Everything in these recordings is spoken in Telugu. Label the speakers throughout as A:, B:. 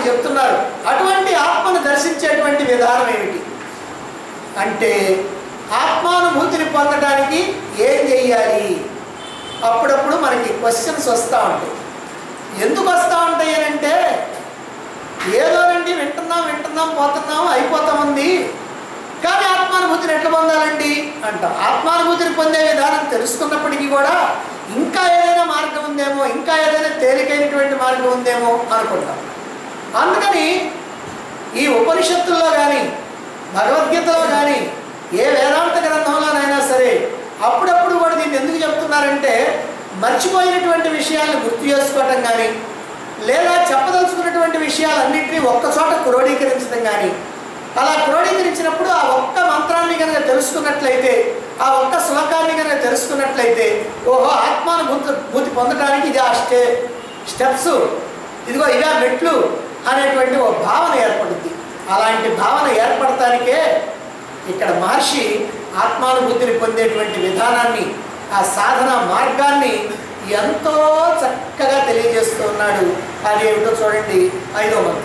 A: మనకు చెప్తున్నారు అటువంటి ఆత్మను దర్శించేటువంటి విధానం ఏమిటి అంటే ఆత్మానుభూతిని పొందడానికి ఏం చెయ్యాలి అప్పుడప్పుడు మనకి క్వశ్చన్స్ వస్తూ ఉంటాయి ఎందుకు వస్తూ ఉంటాయి అని అంటే ఏదోనండి వింటున్నాం వింటున్నాం పోతున్నాం అయిపోతా ఉంది కానీ ఆత్మానుభూతిని ఎట్లా పొందాలండి అంటాం ఆత్మానుభూతిని పొందే విధానం తెలుసుకున్నప్పటికీ కూడా ఇంకా ఏదైనా మార్గం ఉందేమో ఇంకా ఏదైనా తేలికైనటువంటి మార్గం ఉందేమో అనుకుంటాం అందుకని ఈ ఉపనిషత్తుల్లో కానీ భగవద్గీతలో కానీ ఏ వేదాంత గ్రంథంలోనైనా సరే అప్పుడప్పుడు కూడా దీన్ని ఎందుకు చెప్తున్నారంటే మర్చిపోయినటువంటి విషయాలను గుర్తు చేసుకోవటం కానీ లేదా చెప్పదలుచుకున్నటువంటి విషయాలన్నింటినీ ఒక్కచోట క్రోడీకరించడం కానీ అలా క్రోడీకరించినప్పుడు ఆ ఒక్క మంత్రాన్ని కనుక తెలుసుకున్నట్లయితే ఆ ఒక్క శ్లోకాన్ని కనుక తెలుసుకున్నట్లయితే ఓహో ఆత్మానుభూతి భూతి పొందడానికి ఇది ఆ స్టే స్టెప్స్ ఇదిగో ఇవే మెట్లు అనేటువంటి ఓ భావన ఏర్పడుద్ది అలాంటి భావన ఏర్పడటానికే ఇక్కడ మహర్షి ఆత్మానుభూతిని పొందేటువంటి విధానాన్ని ఆ సాధన మార్గాన్ని ఎంతో చక్కగా తెలియజేస్తూ ఉన్నాడు అది ఏమిటో చూడండి ఐదో మంత్రం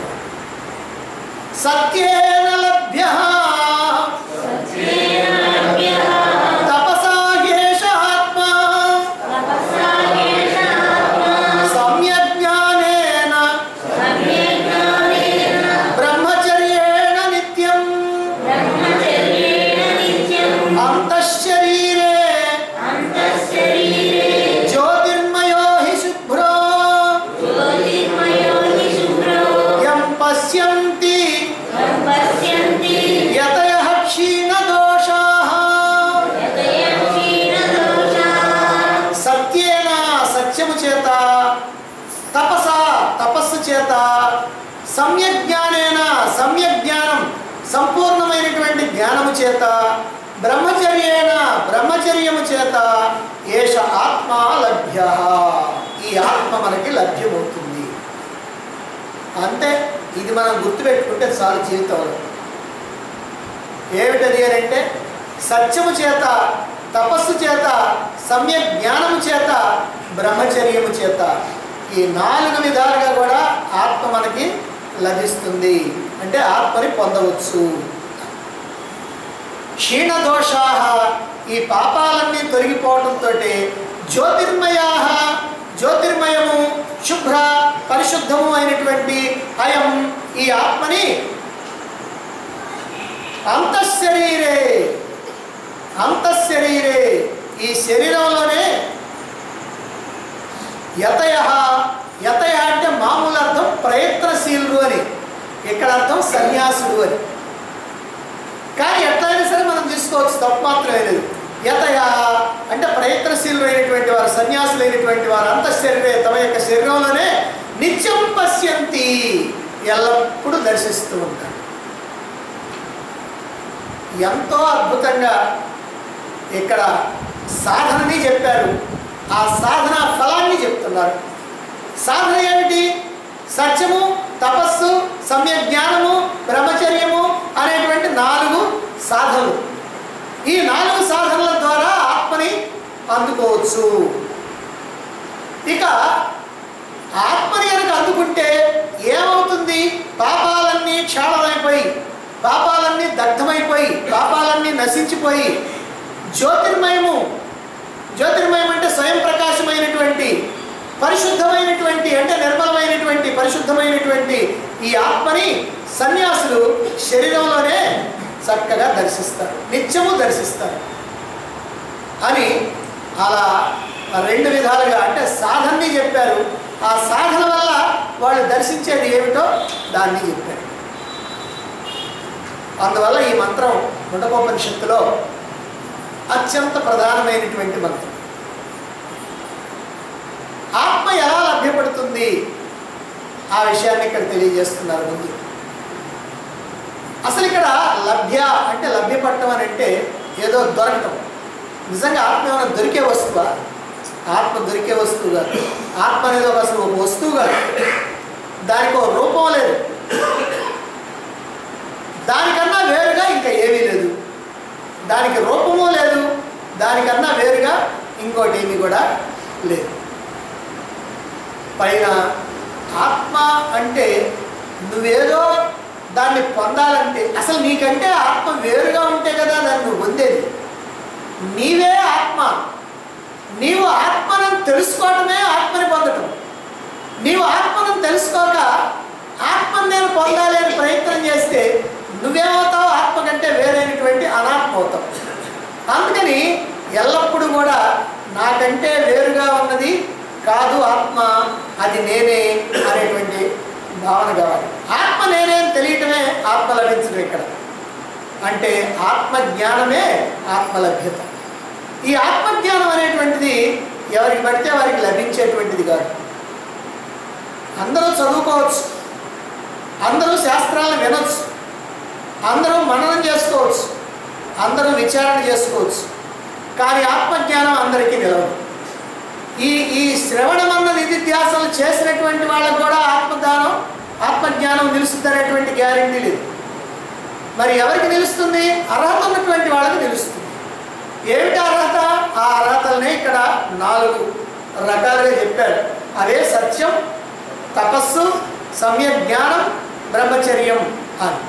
A: సత్యేన లభ్య తపసా యేష ఆత్మా సమ్యజ్ఞానేన బ్రహ్మచర్యేణ నిత్యం అంతఃశరీరే జ్యోతిర్మయో హి శుభ్రో యం పశ్యంతి యతయ క్షీణదోషా సత్యేన సత్యము చేత తపస తపస్సు చేత సమ్యక్ జ్ఞానేన సమ్యక్ జ్ఞానం సంపూర్ణమైనటువంటి జ్ఞానము చేత బ్రహ్మచర్యేన బ్రహ్మచర్యము చేత ఏష ఆత్మ లభ్య ఈ ఆత్మ మనకి లభ్యమవుతుంది అంతే ఇది మనం గుర్తుపెట్టుకుంటే చాలు జీవితంలో ఏమిటది అని అంటే సత్యము చేత తపస్సు చేత సమ్యక్ జ్ఞానము చేత బ్రహ్మచర్యము చేత ఈ నాలుగు విధాలుగా కూడా ఆత్మ మనకి లభిస్తుంది అంటే ఆత్మని పొందవచ్చు క్షీణదోషా ఈ పాపాలన్నీ తొలగిపోవడంతో జ్యోతిర్మయా జ్యోతిర్మయము శుభ్ర పరిశుద్ధము అయినటువంటి అయం ఈ ఆత్మని అంతఃశరీరే అంతఃశరీరే ఈ శరీరంలోనే యతయ యతయ అంటే మామూలు అర్థం ప్రయత్నశీలుడు అని ఇక్కడ అర్థం సన్యాసుడు అని కానీ ఎట్లయినా సరే మనం తీసుకోవచ్చు తప్పు మాత్రమే లేదు యతయ అంటే ప్రయత్నశీలు అయినటువంటి వారు సన్యాసులైనటువంటి వారు అంతఃశరీరే తమ యొక్క శరీరంలోనే నిత్యం పశ్యంతి ఎల్లప్పుడూ దర్శిస్తూ ఉంటారు ఎంతో అద్భుతంగా ఇక్కడ సాధనని చెప్పారు ఆ సాధన ఫలాన్ని చెప్తున్నారు సాధన ఏమిటి సత్యము తపస్సు సమ్య జ్ఞానము బ్రహ్మచర్యము అనేటువంటి నాలుగు సాధనలు ఈ నాలుగు సాధనల ద్వారా ఆత్మని అందుకోవచ్చు ఇక ఆత్మని కనుక అందుకుంటే ఏమవుతుంది పాపాలన్నీ క్షాళమైపోయి పాపాలన్నీ దగ్ధమైపోయి పాపాలన్నీ నశించిపోయి జ్యోతిర్మయము జ్యోతిర్మయం అంటే స్వయం ప్రకాశమైనటువంటి పరిశుద్ధమైనటువంటి అంటే నిర్మలమైనటువంటి పరిశుద్ధమైనటువంటి ఈ ఆత్మని సన్యాసులు శరీరంలోనే చక్కగా దర్శిస్తారు నిత్యము దర్శిస్తారు అని అలా రెండు విధాలుగా అంటే సాధనని చెప్పారు ఆ సాధన వల్ల వాళ్ళు దర్శించేది ఏమిటో దాన్ని చెప్పారు అందువల్ల ఈ మంత్రం ముండకోపనిషత్తులో అత్యంత ప్రధానమైనటువంటి మంత్రం ఆత్మ ఎలా లభ్యపడుతుంది ఆ విషయాన్ని ఇక్కడ తెలియజేస్తున్నారు ముందు అసలు ఇక్కడ లభ్య అంటే లభ్యపడటం అని అంటే ఏదో దొరకటం నిజంగా ఆత్మ ఏమైనా దొరికే వస్తువా ఆత్మ దొరికే వస్తువు కాదు ఆత్మ అనేది ఒక అసలు ఒక వస్తువు కాదు దానికి ఒక రూపం లేదు దానికన్నా వేరుగా ఇంకా ఏమీ లేదు దానికి రూపము లేదు దానికన్నా వేరుగా ఇంకోటి ఏమీ కూడా లేదు పైన ఆత్మ అంటే నువ్వేదో దాన్ని పొందాలంటే అసలు నీకంటే ఆత్మ వేరుగా ఉంటే కదా దాన్ని నువ్వు పొందేది నీవే ఆత్మ నీవు ఆత్మను తెలుసుకోవటమే ఆత్మని పొందటం నీవు ఆత్మను తెలుసుకోక ఆత్మను నేను పొందాలి అని ప్రయత్నం చేస్తే నువ్వేమవుతావు ఆత్మ కంటే వేరైనటువంటి అనాత్మ అవుతావు అందుకని ఎల్లప్పుడూ కూడా నాకంటే వేరుగా ఉన్నది కాదు ఆత్మ అది నేనే అనేటువంటి భావన కావాలి ఆత్మ నేనే అని తెలియటమే ఆత్మ లభించడం ఇక్కడ అంటే ఆత్మ జ్ఞానమే ఆత్మ లభ్యత ఈ ఆత్మజ్ఞానం అనేటువంటిది ఎవరికి పడితే వారికి లభించేటువంటిది కాదు అందరూ చదువుకోవచ్చు అందరూ శాస్త్రాలను వినొచ్చు అందరూ మననం చేసుకోవచ్చు అందరూ విచారణ చేసుకోవచ్చు కానీ ఆత్మజ్ఞానం అందరికీ నిలవదు ఈ ఈ శ్రవణం అన్న నిధిధ్యాసలు చేసినటువంటి వాళ్ళకు కూడా ఆత్మదానం ఆత్మజ్ఞానం నిలుస్తుందనేటువంటి గ్యారంటీ లేదు మరి ఎవరికి నిలుస్తుంది అర్హత ఉన్నటువంటి వాళ్ళకి నిలుస్తుంది ఏమిటి అర్హత ఆ అర్హతలనే ఇక్కడ నాలుగు రకాలుగా చెప్పాడు అదే సత్యం తపస్సు సమ్యక్ జ్ఞానం బ్రహ్మచర్యం అని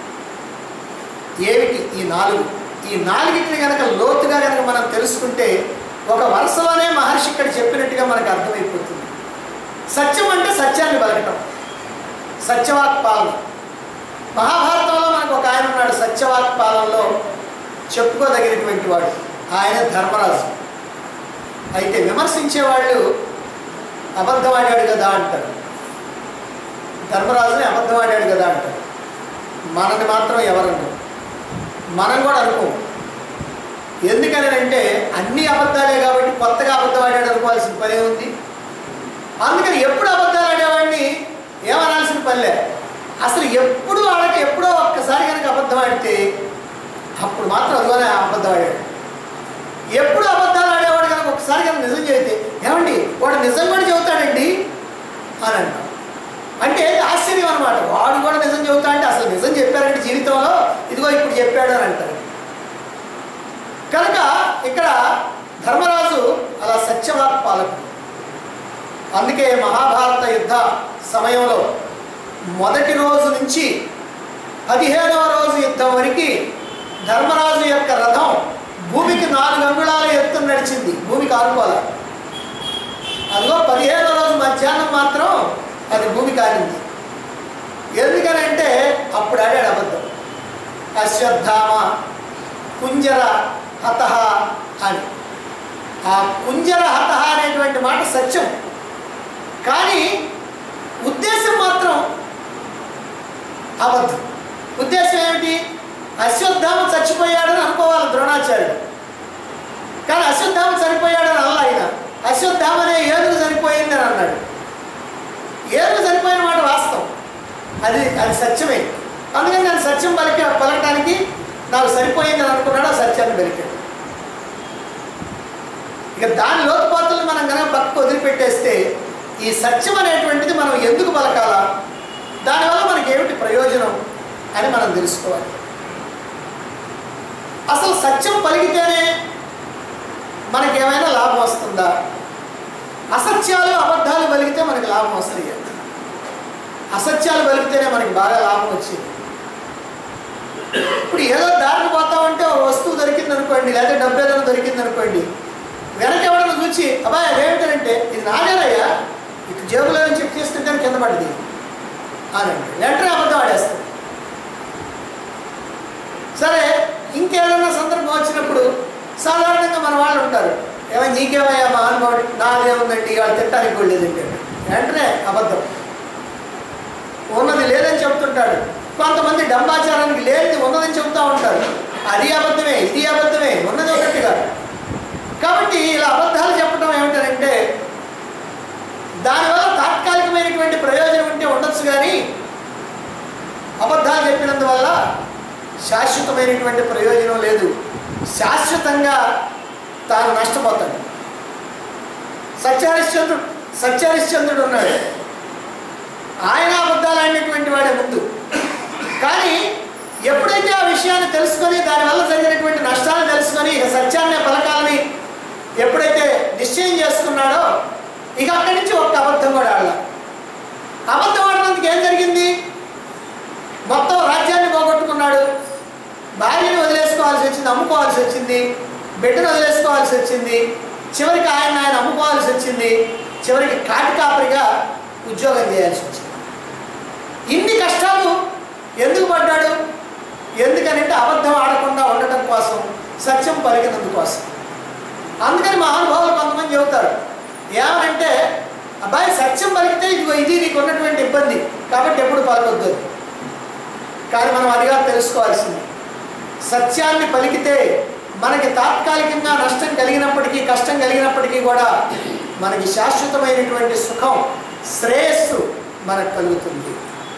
A: ఏమిటి ఈ నాలుగు ఈ నాలుగిటిని కనుక లోతుగా కనుక మనం తెలుసుకుంటే ఒక వరుసలోనే మహర్షి ఇక్కడ చెప్పినట్టుగా మనకు అర్థమైపోతుంది సత్యం అంటే సత్యాన్ని బలకటం సత్యవాక్ పాలన మహాభారతంలో మనకు ఒక ఆయన ఉన్నాడు సత్యవాక్ పాలనలో చెప్పుకోదగినటువంటి వాడు ఆయన ధర్మరాజు అయితే విమర్శించే వాళ్ళు అబద్ధమాడాడు కదా అంటారు ధర్మరాజుని అబద్ధమాడాడు కదా అంటారు మనని మాత్రం ఎవరన్నారు మనం కూడా అనుకోం ఎందుకని అంటే అన్ని అబద్ధాలే కాబట్టి కొత్తగా అబద్ధం ఆడాడు అనుకోవాల్సిన పనే ఉంది అందుకని ఎప్పుడు అబద్ధాలు ఆడేవాడిని ఏమనాల్సిన పనిలే అసలు ఎప్పుడు వాళ్ళకి ఎప్పుడో ఒక్కసారి కనుక అబద్ధం ఆడితే అప్పుడు మాత్రం అదిగోనే అబద్ధం ఆడాడు ఎప్పుడు అబద్ధాలు ఆడేవాడు కనుక ఒకసారి కనుక నిజం చెబితే ఏమండి వాడు నిజం కూడా చెబుతాడండి అని అంటాం అంటే ఆశ్చర్యం అనమాట వాడు కూడా నిజం చెబుతా అంటే అసలు నిజం చెప్పారంటే జీవితంలో ఇదిగో ఇప్పుడు చెప్పాడు అని అంటారు కనుక ఇక్కడ ధర్మరాజు అలా సత్యవాక్ పాలకుడు అందుకే మహాభారత యుద్ధ సమయంలో మొదటి రోజు నుంచి పదిహేనవ రోజు యుద్ధం వరకు ధర్మరాజు యొక్క రథం భూమికి నాలుగు అంగుళాల ఎత్తు నడిచింది భూమికి ఆనుకోవాలి అదిగో పదిహేనవ రోజు మధ్యాహ్నం మాత్రం అది భూమి కాలింది ఎందుకనంటే అప్పుడు ఆడాడు అబద్ధం అశ్వత్థామ కుంజర హత అని ఆ కుంజర హత అనేటువంటి మాట సత్యం కానీ ఉద్దేశం మాత్రం అబద్ధం ఉద్దేశం ఏమిటి అశ్వత్థామ చచ్చిపోయాడని అనుకోవాలి ద్రోణాచార్యుడు కానీ అశ్వత్థామ చనిపోయాడని అల్ల ఆయన అశ్వత్థామ అనే ఏనుగు చనిపోయిందని అన్నాడు ఏనుగు చనిపోయిన మాట వాస్తవం అది అది సత్యమే అందుకని నేను సత్యం పలిక పలకడానికి నాకు సరిపోయిందని అనుకున్నాడు ఆ సత్యాన్ని పలికాడు ఇక దాని లోతుపాతులను మనం కనుక పక్కకు వదిలిపెట్టేస్తే ఈ సత్యం అనేటువంటిది మనం ఎందుకు పలకాలా దానివల్ల మనకి ఏమిటి ప్రయోజనం అని మనం తెలుసుకోవాలి అసలు సత్యం పలికితేనే మనకి ఏమైనా లాభం వస్తుందా అసత్యాలు అబద్ధాలు పలికితే మనకి లాభం వస్తాయి అసత్యాలు పలికితేనే మనకి బాగా లాభం వచ్చింది ఇప్పుడు ఏదో దారిని పోతామంటే ఒక వస్తువు దొరికింది అనుకోండి లేదా డబ్బు ఏదైనా దొరికింది అనుకోండి వెనక ఎవడన్నా చూసి అబ్బాయి అదేమిటంటే ఇది నాదేనయ్యా ఇటు జేబులో నుంచి చెక్ చేస్తుంటే కింద పడింది అని అంటే వెంటనే అబద్ధం ఆడేస్తాం సరే ఇంకేదైనా సందర్భం వచ్చినప్పుడు సాధారణంగా మన వాళ్ళు ఉంటారు ఏమైనా నీకేమయ్యా మా అనుభవం నాదేముందండి ఇవాళ తిట్టానికి కూడా లేదండి వెంటనే అబద్ధం ఉన్నది లేదని చెప్తుంటాడు కొంతమంది డంబాచారానికి లేనిది ఉన్నదని చెబుతూ ఉంటారు అది అబద్ధమే ఇది అబద్ధమే ఉన్నది ఒకటి కాదు కాబట్టి ఇలా అబద్ధాలు చెప్పడం ఏమిటంటే దానివల్ల తాత్కాలికమైనటువంటి ప్రయోజనం ఉంటే ఉండొచ్చు కానీ అబద్ధాలు చెప్పినందువల్ల శాశ్వతమైనటువంటి ప్రయోజనం లేదు శాశ్వతంగా తాను నష్టపోతాడు సత్యహరిశ్చంద్రుడు సత్యహరిశ్చంద్రుడు ఉన్నాడు ఆయన అబద్ధాలు ఆడినటువంటి వాడే ముందు కానీ ఎప్పుడైతే ఆ విషయాన్ని తెలుసుకొని దానివల్ల జరిగినటువంటి నష్టాన్ని తెలుసుకొని ఇక సత్యాన్నే పలకాలని ఎప్పుడైతే నిశ్చయం చేసుకున్నాడో ఇక అక్కడి నుంచి ఒక్క అబద్ధం కూడా ఆడాల అబద్ధం ఆడినందుకు ఏం జరిగింది చనిపోవాల్సి వచ్చింది బిడ్డను వదిలేసుకోవాల్సి వచ్చింది చివరికి ఆయన ఆయన అమ్ముకోవాల్సి వచ్చింది చివరికి కాటి కాపరిగా ఉద్యోగం చేయాల్సి వచ్చింది ఇన్ని కష్టాలు ఎందుకు పడ్డాడు ఎందుకనంటే అబద్ధం ఆడకుండా ఉండటం కోసం సత్యం పలికినందుకోసం అందుకని మహానుభావులు కొంతమంది చెబుతారు ఏమనంటే అబ్బాయి సత్యం పలికితే ఇదిగో ఇది నీకు ఉన్నటువంటి ఇబ్బంది కాబట్టి ఎప్పుడు పలకొద్దు అని. కానీ మనం అదిగా తెలుసుకోవాల్సింది సత్యాన్ని పలికితే మనకి తాత్కాలికంగా నష్టం కలిగినప్పటికీ కష్టం కలిగినప్పటికీ కూడా మనకి శాశ్వతమైనటువంటి సుఖం శ్రేయస్సు మనకు కలుగుతుంది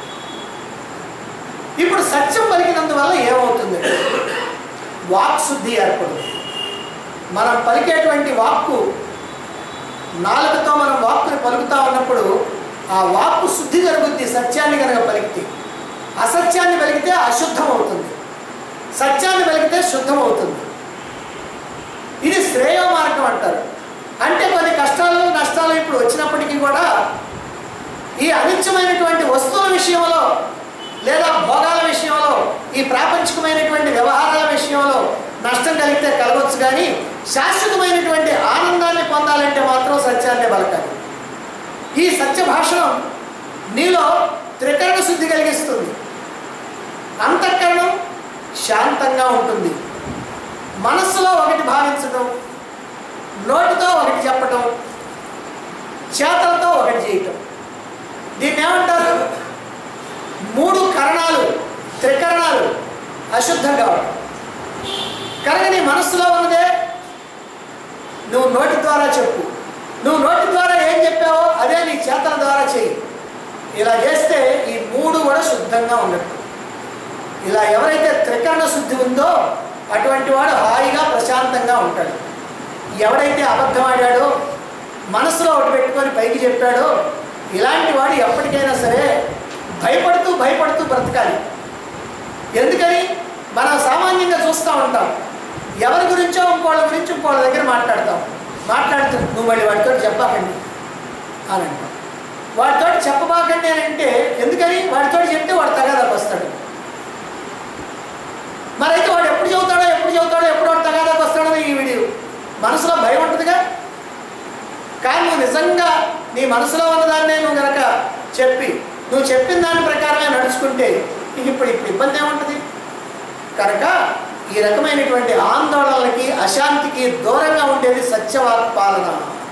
A: ఇప్పుడు సత్యం పలికినందువల్ల ఏమవుతుంది వాక్ శుద్ధి ఏర్పడుతుంది మనం పలికేటువంటి వాక్కు నాలుగుతో మనం వాక్కుని పలుకుతా ఉన్నప్పుడు ఆ వాక్కు శుద్ధి జరుగుద్ది సత్యాన్ని కనుక పలికితే అసత్యాన్ని పలికితే అశుద్ధం అవుతుంది సత్యాన్ని పలికితే శుద్ధం అవుతుంది ఇది శ్రేయ మార్గం అంటారు అంటే కొన్ని కష్టాలు నష్టాలు ఇప్పుడు వచ్చినప్పటికీ కూడా ఈ అనిత్యమైనటువంటి వస్తువుల విషయంలో లేదా భోగాల విషయంలో ఈ ప్రాపంచికమైనటువంటి వ్యవహారాల విషయంలో నష్టం కలిగితే కలగవచ్చు కానీ శాశ్వతమైనటువంటి ఆనందాన్ని పొందాలంటే మాత్రం సత్యాన్నే బలకాలి ఈ సత్య భాషణం నీలో త్రికరణ శుద్ధి కలిగిస్తుంది అంతఃకరణం శాంతంగా ఉంటుంది మనస్సులో ఒకటి భావించడం నోటితో ఒకటి చెప్పటం చేతలతో ఒకటి చేయటం దీన్ని ఏమంటారు మూడు కరణాలు త్రికరణాలు అశుద్ధంగా ఉండటం కనుక నీ మనస్సులో ఉన్నదే నువ్వు నోటి ద్వారా చెప్పు నువ్వు నోటి ద్వారా ఏం చెప్పావో అదే నీ చేతల ద్వారా చెయ్యి ఇలా చేస్తే ఈ మూడు కూడా శుద్ధంగా ఉన్నట్టు ఇలా ఎవరైతే త్రికరణ శుద్ధి ఉందో అటువంటి వాడు హాయిగా ప్రశాంతంగా ఉంటాడు ఎవడైతే అబద్ధం ఆడాడో మనసులో ఒకటి పెట్టుకొని పైకి చెప్పాడో ఇలాంటి వాడు ఎప్పటికైనా సరే భయపడుతూ భయపడుతూ బ్రతకాలి ఎందుకని మనం సామాన్యంగా చూస్తూ ఉంటాం ఎవరి గురించో ఇంకోళ్ళ గురించి ఇంకోళ్ళ దగ్గర మాట్లాడతాం మాట్లాడుతూ నువ్వు మళ్ళీ వాడితో చెప్పాకండి అని అంటాం వాడితో చెప్పబాకండి అని అంటే ఎందుకని వాడితో చెప్తే వాడు తగాదాకు వస్తాడు మరైతే వాడు ఎప్పుడు చెబుతాడో ఎప్పుడు చెబుతాడో ఎప్పుడు వాడు తగాదాకు వస్తాడో ఈ వీడియో మనసులో భయం ఉంటుందిగా కానీ నువ్వు నిజంగా నీ మనసులో ఉన్నదాన్నే నువ్వు గనక చెప్పి నువ్వు చెప్పిన దాని ప్రకారమే నడుచుకుంటే నీకు ఇప్పుడు ఇప్పుడు ఇబ్బంది ఏముంటుంది కనుక ఈ రకమైనటువంటి ఆందోళనలకి అశాంతికి దూరంగా ఉండేది సత్యవాక్ పాలన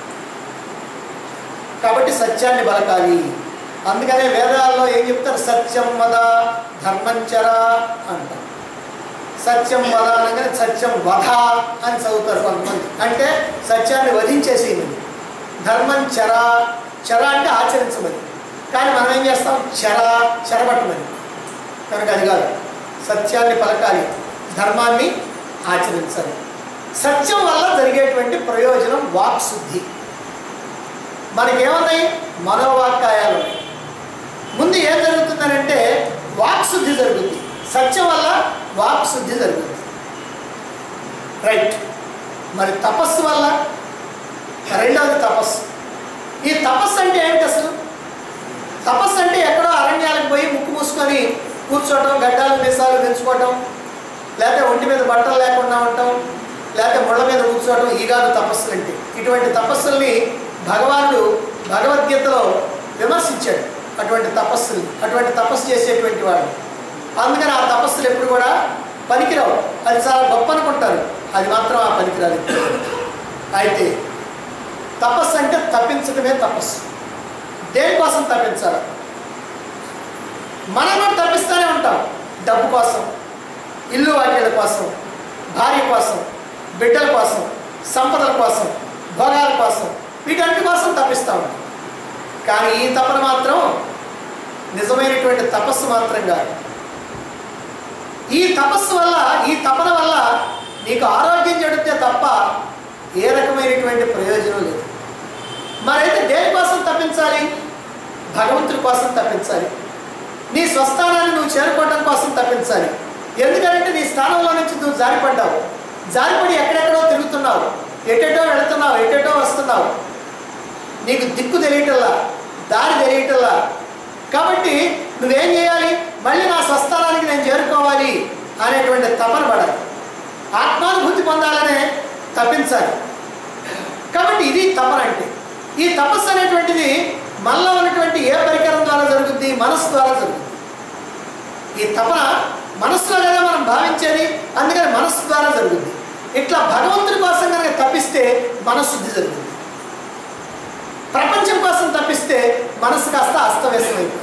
A: కాబట్టి సత్యాన్ని బలకాలి అందుకనే వేదాల్లో ఏం చెప్తారు సత్యం వద ధర్మంచర అంటారు సత్యం వద అనగానే సత్యం వధ అని చదువుతారు కొంతమంది అంటే సత్యాన్ని వధించేసేయమని ధర్మం చర చర అంటే ఆచరించమని కానీ మనం ఏం చేస్తాం చర చెరబట్టమని కనుక అది కాదు సత్యాన్ని పలకాలి ధర్మాన్ని ఆచరించాలి సత్యం వల్ల జరిగేటువంటి ప్రయోజనం వాక్ శుద్ధి మనకేమున్నాయి మనోవాక్కాయాలు ఉన్నాయి ముందు ఏం జరుగుతుందనంటే వాక్ శుద్ధి జరుగుతుంది సత్యం వల్ల వాక్ శుద్ధి జరుగుతుంది రైట్ మరి తపస్సు వల్ల రెండవది తపస్సు ఈ తపస్సు అంటే ఏంటి అసలు తపస్సు అంటే ఎక్కడో అరణ్యాలకు పోయి ముక్కు మూసుకొని కూర్చోవటం గడ్డాలు మీసాలు పెంచుకోవటం లేకపోతే ఒంటి మీద బట్టలు లేకుండా ఉండటం లేకపోతే ముళ్ళ మీద కూర్చోవటం ఈ కాదు తపస్సులు అంటే ఇటువంటి తపస్సుల్ని భగవానుడు భగవద్గీతలో విమర్శించాడు అటువంటి తపస్సులు అటువంటి తపస్సు చేసేటువంటి వాడు అందుకని ఆ తపస్సులు ఎప్పుడు కూడా పనికిరావు అది చాలా గొప్ప అనుకుంటారు అది మాత్రం ఆ పనికిరాదు అయితే తపస్సు అంటే తప్పించడమే తపస్సు దేనికోసం తప్పించాలి మనం కూడా తప్పిస్తూనే ఉంటాం డబ్బు కోసం ఇల్లు వాకిళ్ళ కోసం భార్య కోసం బిడ్డల కోసం సంపదల కోసం భోగాల కోసం వీటన్నిటి కోసం తప్పిస్తూ ఉంటాం కానీ ఈ తపన మాత్రం నిజమైనటువంటి తపస్సు మాత్రం కాదు ఈ తపస్సు వల్ల ఈ తపన వల్ల నీకు ఆరోగ్యం చెడితే తప్ప ఏ రకమైనటువంటి ప్రయోజనం లేదు మరైతే దేనికోసం తప్పించాలి భగవంతుడి కోసం తప్పించాలి నీ స్వస్థానాన్ని నువ్వు చేరుకోవడం కోసం తప్పించాలి ఎందుకంటే నీ స్థానంలో నుంచి నువ్వు జారిపడ్డావు జారిపడి ఎక్కడెక్కడో తిరుగుతున్నావు ఎటెటో వెళుతున్నావు ఎటెటో వస్తున్నావు నీకు దిక్కు తెలియటల్లా దారి తెలియటల్లా కాబట్టి నువ్వేం చేయాలి మళ్ళీ నా స్వస్థానానికి నేను చేరుకోవాలి అనేటువంటి తపన పడాలి ఆత్మానుభూతి పొందాలనే తప్పించాలి కాబట్టి ఇది తపన అంటే ఈ తపస్సు అనేటువంటిది మనలో ఉన్నటువంటి ఏ పరికరం ద్వారా జరుగుద్ది మనస్సు ద్వారా జరుగుతుంది ఈ తపన మనస్సులో కదా మనం భావించేది అందుకని మనస్సు ద్వారా జరుగుద్ది ఇట్లా భగవంతుడి కోసం కనుక తప్పిస్తే మనశుద్ధి జరుగుతుంది ప్రపంచం కోసం తప్పిస్తే మనసు కాస్త అస్తవ్యస్తమైపోతుంది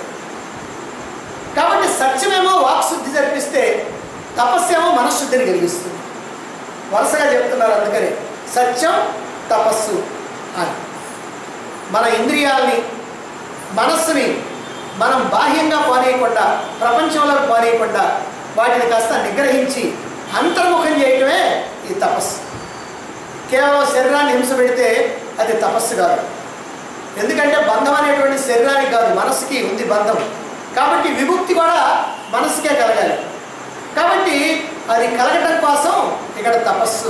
A: కాబట్టి సత్యమేమో వాక్శుద్ధి జరిపిస్తే తపస్సేమో మనశ్శుద్ధిని కలిగిస్తుంది వరుసగా చెప్తున్నారు అందుకని సత్యం తపస్సు అని మన ఇంద్రియాల్ని మనస్సుని మనం బాహ్యంగా పోనీయకుండా ప్రపంచంలో పోనీయకుండా వాటిని కాస్త నిగ్రహించి అంతర్ముఖం చేయటమే ఈ తపస్సు కేవలం శరీరాన్ని హింస పెడితే అది తపస్సు కాదు ఎందుకంటే బంధం అనేటువంటి శరీరానికి కాదు మనసుకి ఉంది బంధం కాబట్టి విముక్తి కూడా మనసుకే కలగాలి కాబట్టి అది కలగటం కోసం ఇక్కడ తపస్సు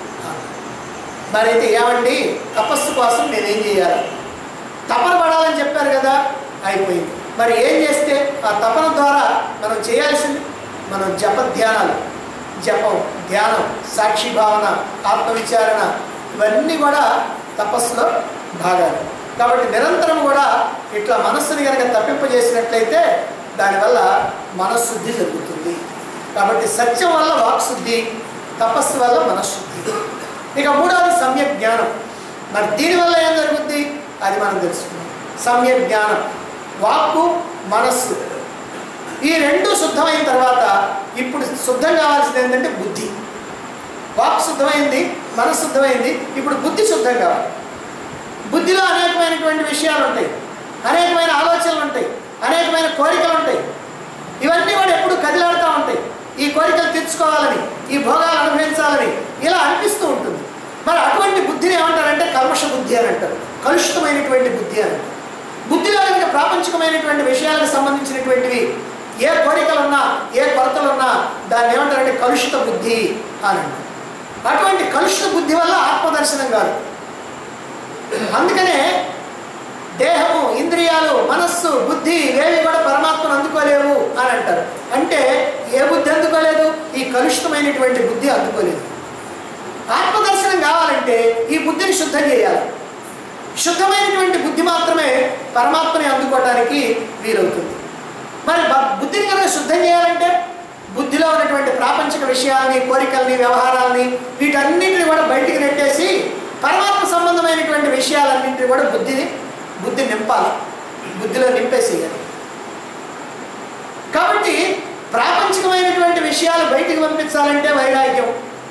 A: మరి అయితే ఏమండి తపస్సు కోసం నేనేం చేయాలి తపన పడాలని చెప్పారు కదా అయిపోయింది మరి ఏం చేస్తే ఆ తపన ద్వారా మనం చేయాల్సింది మనం జప ధ్యానాలు జపం ధ్యానం సాక్షి భావన ఆత్మవిచారణ ఇవన్నీ కూడా తపస్సులో భాగాలు కాబట్టి నిరంతరం కూడా ఇట్లా మనస్సుని కనుక తప్పింపజేసినట్లయితే దానివల్ల మనశుద్ధి జరుగుతుంది కాబట్టి సత్యం వల్ల వాక్శుద్ధి తపస్సు వల్ల మనశుద్ధి ఇక మూడవది సమ్యక్ జ్ఞానం మరి దీనివల్ల ఏం జరుగుద్ది అది మనం తెలుసుకున్నాం సమ్యక్ జ్ఞానం వాక్కు మనస్సు ఈ రెండు శుద్ధమైన తర్వాత ఇప్పుడు శుద్ధం కావాల్సింది ఏంటంటే బుద్ధి వాక్ శుద్ధమైంది మనస్సు శుద్ధమైంది ఇప్పుడు బుద్ధి శుద్ధం కావాలి బుద్ధిలో అనేకమైనటువంటి విషయాలు ఉంటాయి అనేకమైన ఆలోచనలు ఉంటాయి అనేకమైన కోరికలు ఉంటాయి ఇవన్నీ కూడా ఎప్పుడు కదిలాడుతూ ఉంటాయి ఈ కోరికలు తీర్చుకోవాలని ఈ భోగాలు అనుభవించాలని ఇలా అనిపిస్తూ ఉంటుంది మరి అటువంటి బుద్ధిని ఏమంటారంటే కల్మష బుద్ధి అని అంటారు కలుషితమైనటువంటి బుద్ధి అని అంటారు బుద్ధిలో కనుక ప్రాపంచికమైనటువంటి విషయాలకు సంబంధించినటువంటివి ఏ కోరికలున్నా ఏ కొరతలున్నా దాన్ని ఏమంటారంటే కలుషిత బుద్ధి అని అంటారు అటువంటి కలుషిత బుద్ధి వల్ల ఆత్మదర్శనం కాదు అందుకనే దేహము ఇంద్రియాలు మనస్సు బుద్ధి ఇవేవి కూడా పరమాత్మను అందుకోలేవు అని అంటారు అంటే ఏ బుద్ధి అందుకోలేదు ఈ కలుషితమైనటువంటి బుద్ధి అందుకోలేదు ఆత్మదర్శనం కావాలంటే ఈ బుద్ధిని శుద్ధం చేయాలి శుద్ధమైనటువంటి బుద్ధి మాత్రమే పరమాత్మని అందుకోవడానికి వీలవుతుంది మరి బ- బుద్ధిని కనుక శుద్ధం చేయాలంటే బుద్ధిలో ఉన్నటువంటి ప్రాపంచిక విషయాల్ని కోరికల్ని వ్యవహారాల్ని వీటన్నిటిని కూడా బయటికి నెట్టేసి పరమాత్మ సంబంధమైనటువంటి విషయాలన్నింటినీ కూడా బుద్ధిని బుద్ధి నింపాలి బుద్ధిలో నింపేసేయాలి కాబట్టి ప్రాపంచికమైనటువంటి విషయాలు బయటికి పంపించాలంటే వైరాగ్యం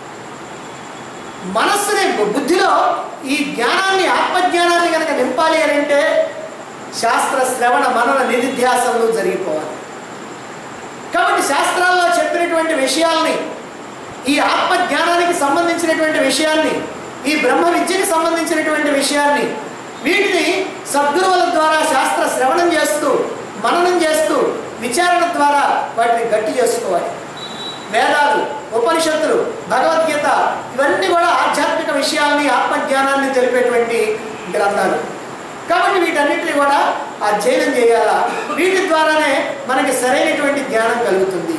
A: మనస్సుని బుద్ధిలో ఈ జ్ఞానాన్ని ఆత్మజ్ఞానాన్ని కనుక నింపాలి అని అంటే శాస్త్ర శ్రవణ మనన నిధిధ్యాసనలు జరిగిపోవాలి కాబట్టి శాస్త్రాల్లో చెప్పినటువంటి విషయాల్ని ఈ ఆత్మజ్ఞానానికి సంబంధించినటువంటి విషయాల్ని ఈ బ్రహ్మ విద్యకి సంబంధించినటువంటి విషయాల్ని వీటిని సద్గురువుల ద్వారా శాస్త్ర శ్రవణం చేస్తూ మననం చేస్తూ విచారణ ద్వారా వాటిని గట్టి చేసుకోవాలి వేదాలు ఉపనిషత్తులు భగవద్గీత ఇవన్నీ కూడా ఆధ్యాత్మిక విషయాల్ని ఆత్మజ్ఞానాన్ని తెలిపేటువంటి గ్రంథాలు కాబట్టి వీటన్నిటిని కూడా అధ్యయనం చేయాలా వీటి ద్వారానే మనకి సరైనటువంటి జ్ఞానం కలుగుతుంది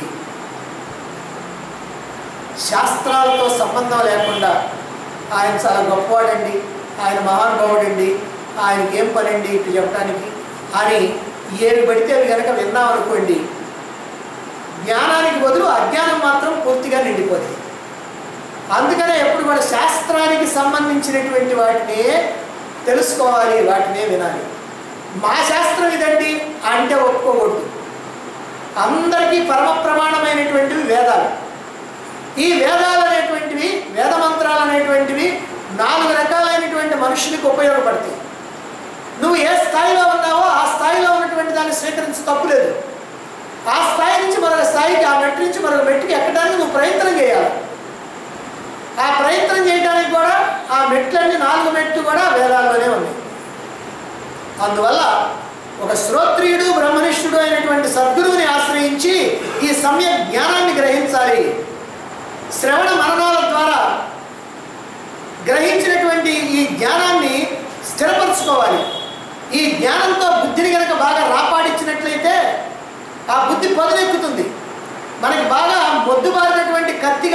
A: శాస్త్రాలతో సంబంధం లేకుండా ఆయన చాలా గొప్పవాడండి ఆయన మహానుభావుడండి ఆయనకి ఏం పనండి ఇటు చెప్పడానికి అని ఏవి పడితే అవి కనుక విన్నాం అనుకోండి జ్ఞానానికి బదులు అజ్ఞానం మాత్రం పూర్తిగా నిండిపోతుంది అందుకనే ఎప్పుడు కూడా శాస్త్రానికి సంబంధించినటువంటి వాటినే తెలుసుకోవాలి వాటినే వినాలి మా శాస్త్రం ఇదండి అంటే ఒప్పుకోకూడదు అందరికీ పరమ ప్రమాణమైనటువంటివి వేదాలు ఈ వేదాలు అనేటువంటివి వేద మంత్రాలు అనేటువంటివి నాలుగు రకాలైనటువంటి మనుషులకు ఉపయోగపడతాయి నువ్వు ఏ స్థాయిలో ఉన్నావో ఆ స్థాయిలో ఉన్నటువంటి దాన్ని స్వీకరించి తప్పులేదు ఆ స్థాయి నుంచి మరొక స్థాయికి ఆ మెట్టు నుంచి మరొక మెట్టుకి ఎక్కడానికి నువ్వు ప్రయత్నం చేయాలి ఆ ప్రయత్నం చేయడానికి కూడా ఆ మెట్లన్నీ నాలుగు మెట్లు కూడా వేదాల్లోనే ఉన్నాయి అందువల్ల ఒక శ్రోత్రియుడు బ్రహ్మనిష్ఠుడు అయినటువంటి సద్గురువుని ఆశ్రయించి ఈ సమ్య జ్ఞానాన్ని గ్రహించాలి శ్రవణ మననాల ద్వారా గ్రహించినటువంటి ఈ జ్ఞానాన్ని స్థిరపరచుకోవాలి ఈ జ్ఞానంతో బుద్ధిని కనుక బాగా రాపాడించినట్లయితే ఆ బుద్ధి పొదలెక్కుతుంది మనకి బాగా మొద్దుబారినటువంటి కత్తి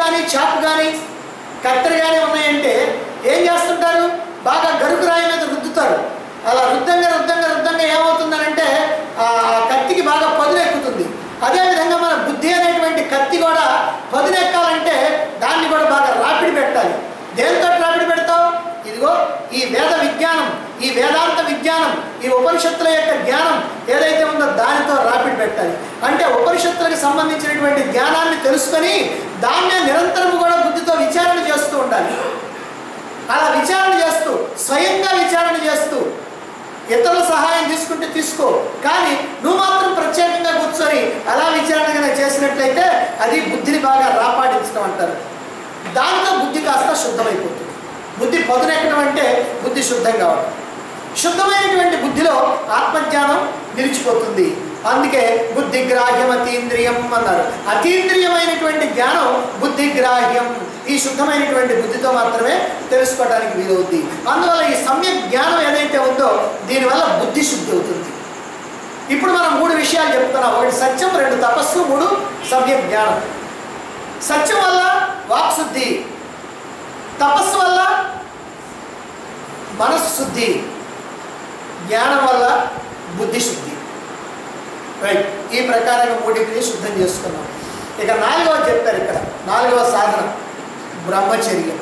A: కానీ చాకు కానీ కత్తెర కానీ ఉన్నాయంటే ఏం చేస్తుంటారు బాగా గరుకు రాయి మీద రుద్దుతారు అలా రుద్దంగా రుద్దంగా రుద్దంగా ఏమవుతుందనంటే ఆ కత్తికి బాగా పదునెక్కుతుంది అదేవిధంగా మన బుద్ధి అనేటువంటి కత్తి కూడా పదునెక్కాలంటే దాన్ని కూడా బాగా రాపిడి పెట్టాలి దేంతో రాపిడి పెడతావు ఇదిగో ఈ వేద విజ్ఞానం ఈ వేదాంత విజ్ఞానం ఈ ఉపనిషత్తుల యొక్క జ్ఞానం ఏదైతే ఉందో దానితో రాపిడి పెట్టాలి అంటే ఉపనిషత్తులకు సంబంధించినటువంటి జ్ఞానాన్ని తెలుసుకొని దాన్నే నిరంతరం కూడా బుద్ధితో విచారణ చేస్తూ ఉండాలి అలా విచారణ చేస్తూ స్వయంగా విచారణ చేస్తూ ఇతరుల సహాయం తీసుకుంటే తీసుకో కానీ నువ్వు మాత్రం ప్రత్యేకంగా కూర్చొని అలా విచారణ కనుక చేసినట్లయితే అది బుద్ధిని బాగా రాపాడించడం అంటారు దాంతో బుద్ధి కాస్త శుద్ధమైపోతుంది బుద్ధి పదునెక్కడం అంటే బుద్ధి శుద్ధం కావడం శుద్ధమైనటువంటి బుద్ధిలో ఆత్మజ్ఞానం నిలిచిపోతుంది అందుకే బుద్ధిగ్రాహ్యం అతీంద్రియం అన్నారు అతీంద్రియమైనటువంటి జ్ఞానం బుద్ధిగ్రాహ్యం ఈ శుద్ధమైనటువంటి బుద్ధితో మాత్రమే తెలుసుకోవడానికి వీలవుద్ది అందువల్ల ఈ సమ్యక్ జ్ఞానం ఏదైతే ఉందో దీనివల్ల బుద్ధి శుద్ధి అవుతుంది ఇప్పుడు మనం మూడు విషయాలు చెప్తున్నాం ఒకటి సత్యం రెండు తపస్సు మూడు సమ్యక్ జ్ఞానం సత్యం వల్ల వాక్శుద్ధి తపస్సు వల్ల మనస్సు శుద్ధి జ్ఞానం వల్ల బుద్ధి శుద్ధి రైట్ ఈ ప్రకారంగా మూడింటిని శుద్ధం చేసుకున్నాం ఇక నాలుగవ చెప్పారు ఇక్కడ నాలుగవ సాధన బ్రహ్మచర్యం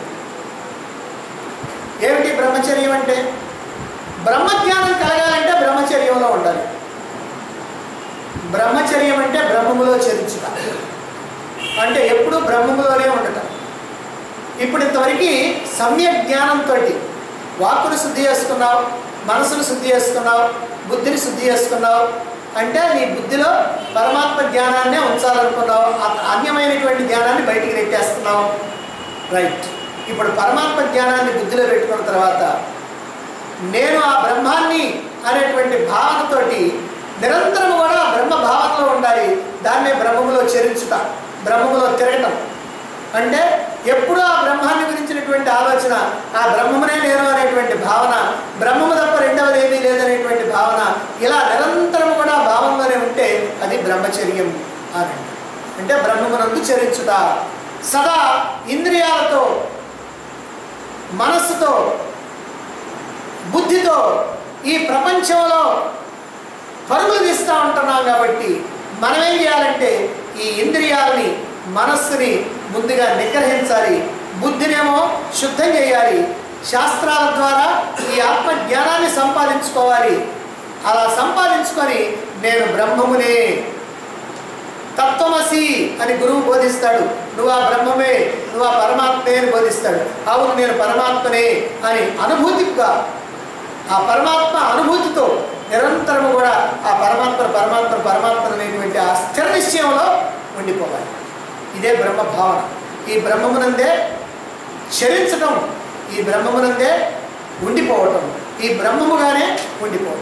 A: ఏమిటి బ్రహ్మచర్యం అంటే బ్రహ్మజ్ఞానం కలగాలంటే బ్రహ్మచర్యంలో ఉండాలి బ్రహ్మచర్యం అంటే బ్రహ్మములో చరించుట అంటే ఎప్పుడూ బ్రహ్మములోనే ఉండటం ఇప్పుడు ఇంతవరకు సమ్యక్ జ్ఞానంతో వాక్కును శుద్ధి చేసుకున్నావు మనసును శుద్ధి చేసుకున్నావు బుద్ధిని శుద్ధి చేసుకున్నావు అంటే నీ బుద్ధిలో పరమాత్మ జ్ఞానాన్నే ఉంచాలనుకున్నావు అ- అన్యమైనటువంటి జ్ఞానాన్ని బయటికి నెట్టేస్తున్నావు రైట్ ఇప్పుడు పరమాత్మ జ్ఞానాన్ని బుద్ధిలో పెట్టుకున్న తర్వాత నేను ఆ బ్రహ్మాన్ని అనేటువంటి భావనతోటి నిరంతరం కూడా ఆ బ్రహ్మ భావనలో ఉండాలి దాన్నే బ్రహ్మములో చరించుట బ్రహ్మములో తిరగటం అంటే ఎప్పుడూ ఆ బ్రహ్మాన్ని గురించినటువంటి ఆలోచన ఆ బ్రహ్మమునే నేను అనేటువంటి భావన బ్రహ్మము తప్ప రెండవది ఏమీ లేదనేటువంటి భావన ఇలా నిరంతరం కూడా ఆ భావంలోనే ఉంటే అది బ్రహ్మచర్యం అని అంటే బ్రహ్మమునందు చరించుట సదా ఇంద్రియాలతో మనస్సుతో బుద్ధితో ఈ ప్రపంచంలో పరుగులు తీస్తూ ఉంటున్నాం కాబట్టి మనం ఏం చేయాలంటే ఈ ఇంద్రియాలని మనస్సుని ముందుగా నిగ్రహించాలి బుద్ధినేమో శుద్ధం చేయాలి శాస్త్రాల ద్వారా ఈ ఆత్మ జ్ఞానాన్ని సంపాదించుకోవాలి అలా సంపాదించుకొని నేను బ్రహ్మమునే తత్వమసి అని గురువు బోధిస్తాడు నువ్వు ఆ బ్రహ్మమే నువ్వు ఆ పరమాత్మే అని బోధిస్తాడు అవును నేను పరమాత్మనే అని అనుభూతిగా ఆ పరమాత్మ అనుభూతితో నిరంతరము కూడా ఆ పరమాత్మ పరమాత్మ పరమాత్మ అనేటువంటి ఆ స్థిర నిశ్చయంలో ఉండిపోవాలి ఇదే బ్రహ్మ భావన ఈ బ్రహ్మమునందే చరించటం ఈ బ్రహ్మమునందే ఉండిపోవటం ఈ బ్రహ్మముగానే ఉండిపోవటం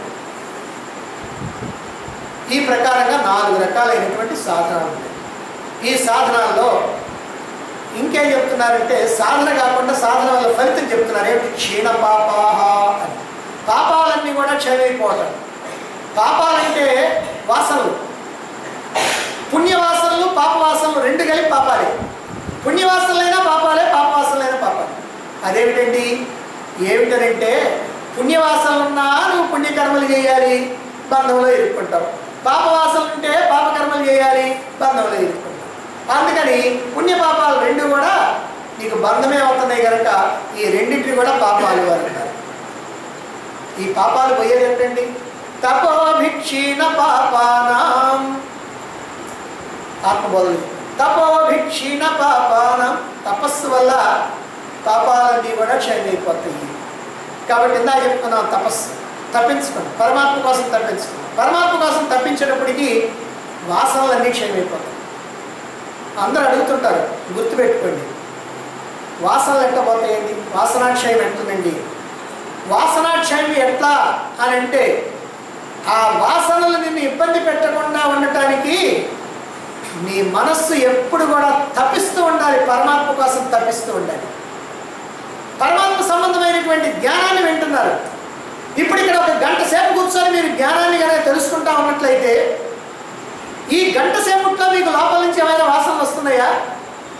A: ఈ ప్రకారంగా నాలుగు రకాలైనటువంటి సాధనాలు ఉంటాయి ఈ సాధనాల్లో ఇంకేం చెప్తున్నారంటే సాధన కాకుండా సాధన వల్ల ఫలితం చెప్తున్నారు ఏమిటి క్షీణ పాపాహ అని పాపాలన్నీ కూడా క్షయమైపోవటం పాపాలంటే వాసనలు పుణ్యవాసనలు పాపవాసనలు రెండు కలిపి పాపాలే పుణ్యవాసనలైనా పాపాలే పాపవాసనలైనా పాపాలే అదేమిటండి ఏమిటనంటే పుణ్యవాసనలు ఉన్నా నువ్వు పుణ్యకర్మలు చేయాలి బంధంలో ఇరుక్కుంటావు పాపవాసనలు ఉంటే పాపకర్మలు చేయాలి బంధంలో ఇరుక్కుంటావు అందుకని పుణ్యపాపాలు రెండు కూడా నీకు బంధమే అవుతున్నాయి కనుక ఈ రెండింటిని కూడా పాపాలు అని అంటారు ఈ పాపాలు పోయేది ఏంటండి తపోభిక్షీణ పాపానాం ఆత్మబోధలు తపోభిక్షీణ పాపానం తపస్సు వల్ల పాపాలన్నీ కూడా క్షయమైపోతాయి కాబట్టి ఇందా చెప్పుకున్నాం తపస్సు తప్పించుకున్నాం పరమాత్మ కోసం తప్పించుకున్నాం పరమాత్మ కోసం తప్పించేటప్పటికి వాసనలన్నీ క్షయమైపోతాయి అందరూ అడుగుతుంటారు గుర్తుపెట్టుకోండి వాసనలు ఎట్లా పోతాయండి వాసనాక్షయం ఎట్టుందండి వాసనాక్షయం ఎట్లా అని అంటే ఆ వాసనలు నిన్ను ఇబ్బంది పెట్టకుండా ఉండటానికి నీ మనస్సు ఎప్పుడు కూడా తప్పిస్తూ ఉండాలి పరమాత్మ కోసం తప్పిస్తూ ఉండాలి పరమాత్మ సంబంధమైనటువంటి జ్ఞానాన్ని వింటున్నారు ఇప్పుడు ఇక్కడ ఒక గంట సేపు కూర్చొని మీరు జ్ఞానాన్ని కనుక తెలుసుకుంటా ఉన్నట్లయితే ఈ గంట సేపట్లో మీకు లోపల నుంచి ఏమైనా వాసనలు వస్తున్నాయా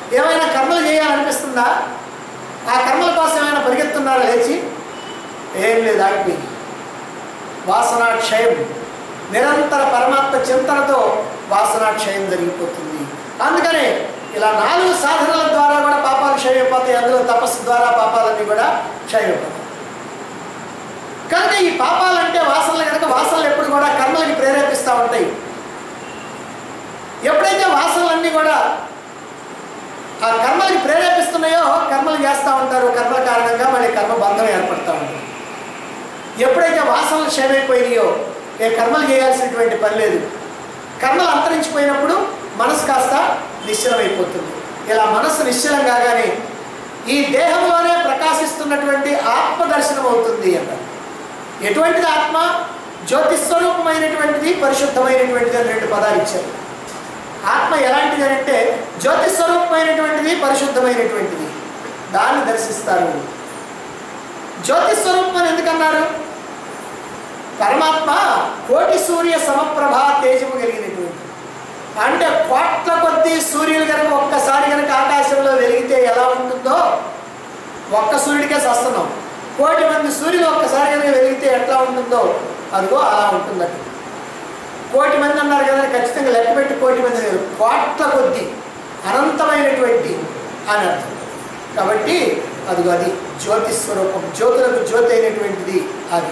A: ఏమైనా కర్మలు చేయాలనిపిస్తుందా ఆ కర్మల కోసం ఏమైనా పరిగెత్తున్నారా లేచి ఏం లేదు ఆగిపోయింది వాసనాక్షయం నిరంతర పరమాత్మ చింతనతో వాసనాక్షయం జరిగిపోతుంది అందుకనే ఇలా నాలుగు సాధనల ద్వారా కూడా పాపాలు క్షయమైపోతాయి అందులో తపస్సు ద్వారా పాపాలన్నీ కూడా క్షయమైపోతాయి కనుక ఈ పాపాలంటే వాసనలు కనుక వాసనలు ఎప్పుడు కూడా కర్మలకి ప్రేరేపిస్తూ ఉంటాయి ఎప్పుడైతే వాసనలన్నీ కూడా ఆ కర్మలకి ప్రేరేపిస్తున్నాయో కర్మలు చేస్తూ ఉంటారు కర్మల కారణంగా మళ్ళీ కర్మ బంధం ఏర్పడుతూ ఉంటుంది ఎప్పుడైతే వాసనలు క్షయమైపోయినాయో ఏ కర్మలు చేయాల్సినటువంటి పని లేదు కర్మలు అంతరించిపోయినప్పుడు మనసు కాస్త నిశ్చలమైపోతుంది ఇలా మనస్సు నిశ్చలం కాగానే ఈ దేహంలోనే ప్రకాశిస్తున్నటువంటి ఆత్మ దర్శనం అవుతుంది అన్నారు ఎటువంటిది ఆత్మ జ్యోతిస్వరూపమైనటువంటిది పరిశుద్ధమైనటువంటిది అని రెండు పదాలు ఇచ్చారు ఆత్మ ఎలాంటిది అని అంటే జ్యోతిస్వరూపమైనటువంటిది పరిశుద్ధమైనటువంటిది దాన్ని దర్శిస్తారు జ్యోతిస్వరూపం అని ఎందుకన్నారు పరమాత్మ కోటి సూర్య సమప్రభ తేజము కలిగినటువంటి అంటే కోట్ల కొద్దీ సూర్యులు కనుక ఒక్కసారి కనుక ఆకాశంలో వెలిగితే ఎలా ఉంటుందో ఒక్క సూర్యుడికే సస్తున్నాం కోటి మంది సూర్యులు ఒక్కసారి కనుక వెలిగితే ఎట్లా ఉంటుందో అదిగో అలా ఉంటుందట కోటి మంది అన్నారు కదా ఖచ్చితంగా లెక్క పెట్టి కోటి మంది లేదు కోట్ల కొద్ది అనంతమైనటువంటి అని అర్థం కాబట్టి అదిగో అది జ్యోతి స్వరూపం జ్యోతులకు జ్యోతి అయినటువంటిది అది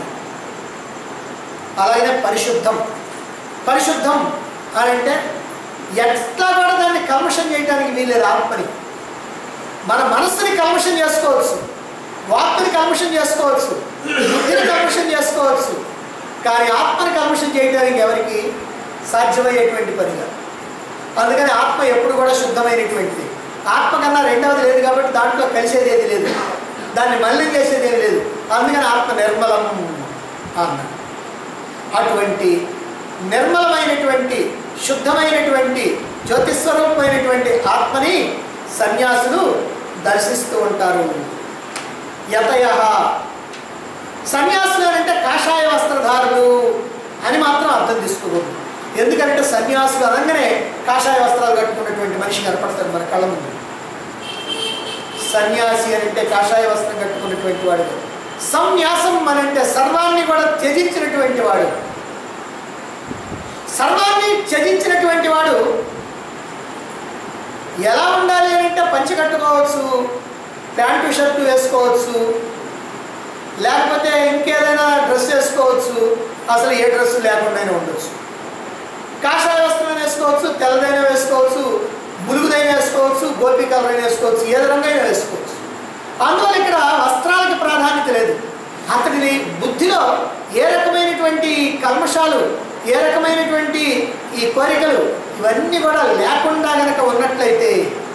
A: అలాగే పరిశుద్ధం పరిశుద్ధం అని అంటే ఎట్లా కూడా దాన్ని కల్మషం చేయడానికి వీలేదు ఆత్మని మన మనస్సుని కల్మషం చేసుకోవచ్చు వాక్కుని కల్మషం చేసుకోవచ్చు బుద్ధిని కల్మషం చేసుకోవచ్చు కానీ ఆత్మని కల్మషం చేయడానికి ఎవరికి సాధ్యమయ్యేటువంటి పనిగా అందుకని ఆత్మ ఎప్పుడు కూడా శుద్ధమైనటువంటిది ఆత్మ కన్నా రెండవది లేదు కాబట్టి దాంట్లో కలిసేది ఏది లేదు దాన్ని మళ్ళీ చేసేది ఏది లేదు అందుకని ఆత్మ నిర్మలం అన్నాడు అటువంటి నిర్మలమైనటువంటి శుద్ధమైనటువంటి జ్యోతిస్వరూపమైనటువంటి ఆత్మని సన్యాసులు దర్శిస్తూ ఉంటారు యతయ సన్యాసులు అని అంటే కాషాయ వస్త్రధారులు అని మాత్రం అర్థం తీసుకోకూడదు ఎందుకంటే సన్యాసులు అనగానే కాషాయ వస్త్రాలు కట్టుకున్నటువంటి మనిషి కనపడతాడు మన కళ్ళ ముందు సన్యాసి అని అంటే కాషాయ వస్త్రం కట్టుకున్నటువంటి వాడు సంన్యాసం అని అంటే సర్వాన్ని కూడా త్యజించినటువంటి వాడు సర్వాన్ని త్యజించినటువంటి వాడు ఎలా ఉండాలి అని అంటే పంచి కట్టుకోవచ్చు ప్యాంటు షర్టు వేసుకోవచ్చు లేకపోతే ఇంకేదైనా డ్రెస్ వేసుకోవచ్చు అసలు ఏ డ్రెస్ లేకుండానే ఉండొచ్చు కాషాయ వస్త్రం వేసుకోవచ్చు తెల్లదైనా వేసుకోవచ్చు ములుగుదైనా వేసుకోవచ్చు గోపి కలర్ అయినా వేసుకోవచ్చు ఏ రంగైనా వేసుకోవచ్చు అందువల్ల ఇక్కడ వస్త్రాలకి ప్రాధాన్యత లేదు అతడిని బుద్ధిలో ఏ రకమైనటువంటి కల్మషాలు ఏ రకమైనటువంటి ఈ కోరికలు ఇవన్నీ కూడా లేకుండా గనక ఉన్నట్లయితే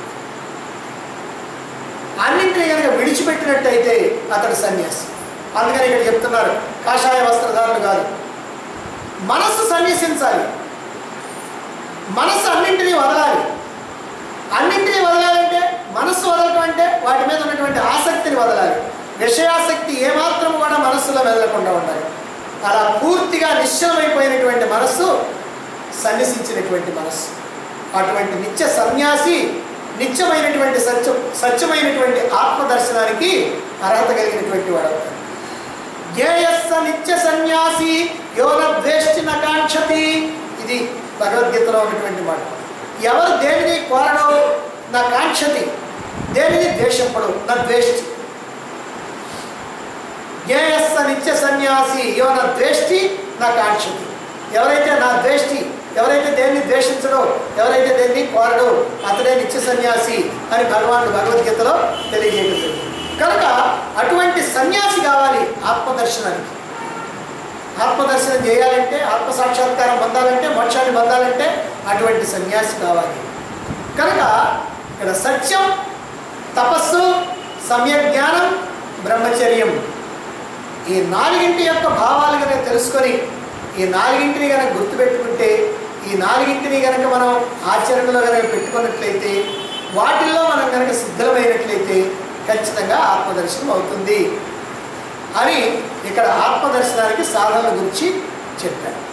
A: అన్నింటినీ కనుక విడిచిపెట్టినట్టయితే అతడు సన్యాసి అందుకని ఇక్కడ చెప్తున్నారు కాషాయ వస్త్రధారులు కాదు మనస్సు సన్యసించాలి మనస్సు అన్నింటినీ వదలాలి అన్నింటినీ వదలాలంటే మనస్సు వదలటం అంటే వాటి మీద ఉన్నటువంటి ఆసక్తిని వదలాలి విషయాసక్తి ఏమాత్రం కూడా మనస్సులో వెళ్ళకుండా ఉండాలి అలా పూర్తిగా నిశ్చలమైపోయినటువంటి మనస్సు సన్యసించినటువంటి మనస్సు అటువంటి నిత్య సన్యాసి నిత్యమైనటువంటి సత్య సత్యమైనటువంటి ఆత్మదర్శనానికి అర్హత కలిగినటువంటి వాడు అవుతాడు జ్ఞేయస్స నిత్య సన్యాసి యోన ద్వేష్టి నకాంక్షతి ఇది భగవద్గీతలో ఉన్నటువంటి మాట ఎవరు దేనిని కోరడో నా కాంక్షతి దేనిని ద్వేషపడు నా ద్వేష్టి జ్ఞేయస్స నిత్య సన్యాసి యోన ద్వేష్టి నా కాంక్షతి ఎవరైతే నా ద్వేష్టి ఎవరైతే దేన్ని ద్వేషించడో ఎవరైతే దేన్ని కోరడో అతడే నిత్య సన్యాసి అని భగవానుడు భగవద్గీతలో తెలియజేయడం జరిగింది. కనుక అటువంటి సన్యాసి కావాలి ఆత్మదర్శనానికి ఆత్మదర్శనం చేయాలంటే ఆత్మ సాక్షాత్కారం పొందాలంటే మోక్షాన్ని పొందాలంటే అటువంటి సన్యాసి కావాలి కనుక ఇక్కడ సత్యం తపస్సు సమ్యక్ జ్ఞానం బ్రహ్మచర్యం ఈ నాలుగింటి యొక్క భావాలు కనుక తెలుసుకొని ఈ నాలుగింటిని కనుక గుర్తుపెట్టుకుంటే ఈ నాలుగింటిని కనుక మనం ఆచరణలో కనుక పెట్టుకున్నట్లయితే వాటిల్లో మనం కనుక సిద్ధమైనట్లయితే ఖచ్చితంగా ఆత్మదర్శనం అవుతుంది అని ఇక్కడ ఆత్మదర్శనానికి సాధనల గురించి చెప్పారు